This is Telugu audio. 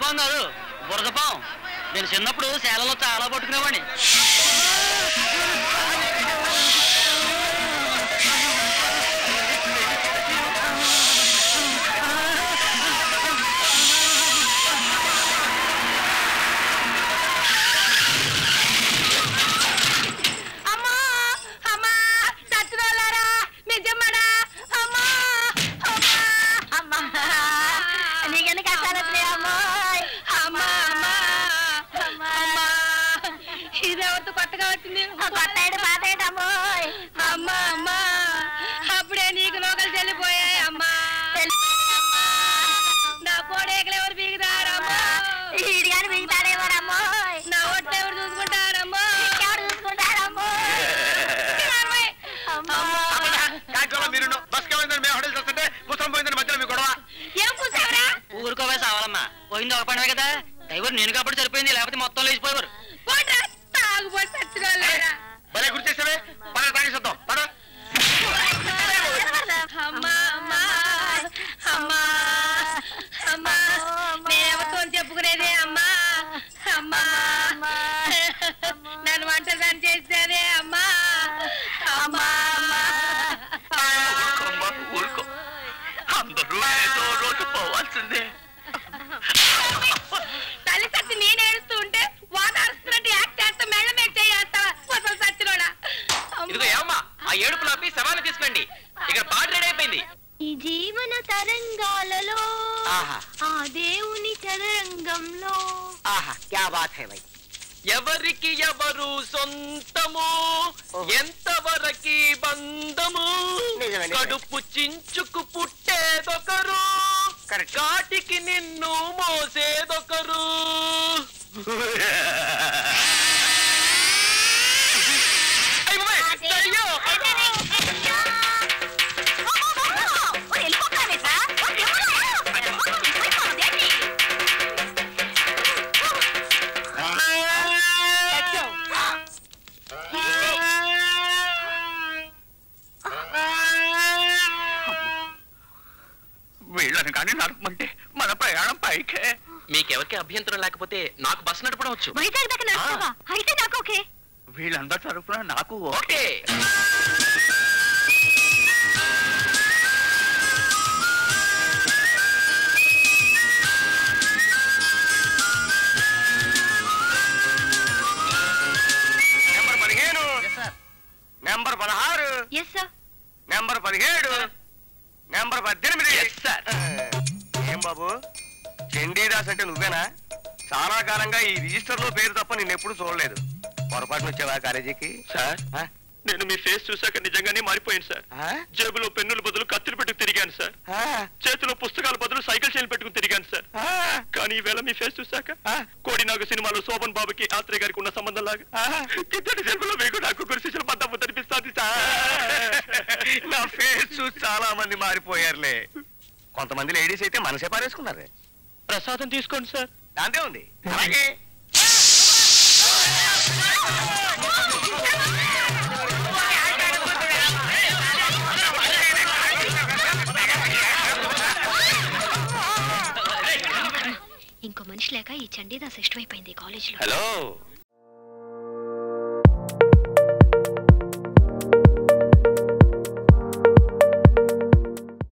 పాము కాదు బురద పాము నేను చిన్నప్పుడు శాలలో చాలా పట్టుకునేవాడిని అమ్మా అమ్మా చచ్చినోళ్ళారా నిజమ్మడా అమ్మా అమ్మా అమ్మా నీకెన్ని కష్టాలు వచ్చినాయి అమ్మాయి అమ్మా అమ్మా అమ్మా ఇదేవత్తు కొత్తగా వచ్చింది కొత్త ఏడు పాత ఏడు అమ్మాయి అమ్మా అమ్మా అప్పుడే నీకు నూకలు చెల్లిపోయాయి అమ్మా నా కోడేకలు ఎవరు బీగుతారమ్మా ఈడు కానీ బీగుతాడేవారమ్మో నా ఒట్లు ఎవరు చూసుకుంటారమ్మో ఎవరు చూసుకుంటారమ్మో మీరు బస్ పోయిందని మేము హోటల్ చూస్తుంటే పుస్తకం పోయిందని మధ్యలో మీ గొడవ ఏం కూర్చోవరా ఊరుకోవే సావాలమ్మా పోయింది ఒక పండుగ కదా డ్రైవర్ నేను కాబట్టి సరిపోయింది లేకపోతే మొత్తం లేచిపోయారు పోట్రా తాగుబోటు చచ్చినోళ్ళేరా భలే గుర్తు చేసావే పద తాగేసేద్దాం పద అమ్మా అమ్మా అమ్మా అమ్మా నేనెవరితో చెప్పుకునేదే అమ్మా అమ్మా నన్ను వంటదాన్ని చేసేదే అమ్మా అమ్మా ఊరుకోమ్మా, ఊరుకో అందరూ ఏదో రోజు పోవాల్సిందే తల్లి సచ్చి నేను ఏడుస్తూ ఉంటే వాదారుస్తున్నట్టు యాక్ట్ చేస్తా మెళ్ళ మీద చేస్తావా అసలు సచ్చినోడా ఇదిగో ఏమ్మా ఆ ఏడుపులు ఆపి శవాన్ని తీసుకోండి ఇక్కడ పాట రెడీ అయిపోయింది ఈ జీవన తరంగాలలో ఆహా. ఆ దేవుని చదరంగంలో ఆహా క్యా బాత్ హై భయ్ ఎవరికి ఎవరు సొంతము ఎంతవరకి బంధము కడుపు చించుకు పుట్టేదొకరు కాటికి నిన్ను మోసేదొకరు అయ్య బాబోయ్, అయ్యో! వీళ్ళని కానీ నడపమంటే మన ప్రయాణం పైకే మీకెవరికి అభ్యంతరం లేకపోతే నాకు బస్సు నడపడం వచ్చు వైజాగ్ దాకా నడుస్తావా అయితే నాకు ఓకే వీళ్ళందరి తరఫున నాకు ఓకే నెంబర్ పదిహేను నెంబర్ పదహారు ఎస్ సార్ నెంబర్ పదిహేడు నెంబర్ పద్దెనిమిది ఏం బాబు చండీదాస్ అంటే నువ్వేనా చాలా కాలంగా ఈ రిజిస్టర్ లో పేరు తప్ప నిన్ను ఎప్పుడు చూడలేదు పొరపాటున వచ్చావా కాలేజీకి సార్ నేను మీ ఫేస్ చూశాక నిజంగానే మారిపోయాను సార్ జేబులో పెన్నుల బదులు కత్తిని పెట్టుకు తిరిగాను సార్ చేతిలో పుస్తకాల బదులు సైకిల్ చైన్ పెట్టుకుని తిరిగాను సార్ కానీ ఈవేళ మీ ఫేస్ చూశాక కోడినాగు సినిమాలో శోభన్ బాబుకి ఆత్రేయ గారికి ఉన్న సంబంధం లాగా కిందటి జన్మలో మీకు నాకు గురిశిష్యుల పడ్డము అనిపిస్తుంది నా ఫేస్ చూసి చాలా మంది మారిపోయారులే కొంతమంది లేడీస్ అయితే మనసే పారేసుకున్నారు ప్రసాదం తీసుకోండి సార్ దాంతే ఉంది అలాగే ఇంకో మనిషి లేక ఈ చండీదాస్ ఇష్టమైపోయింది కాలేజీలో హలో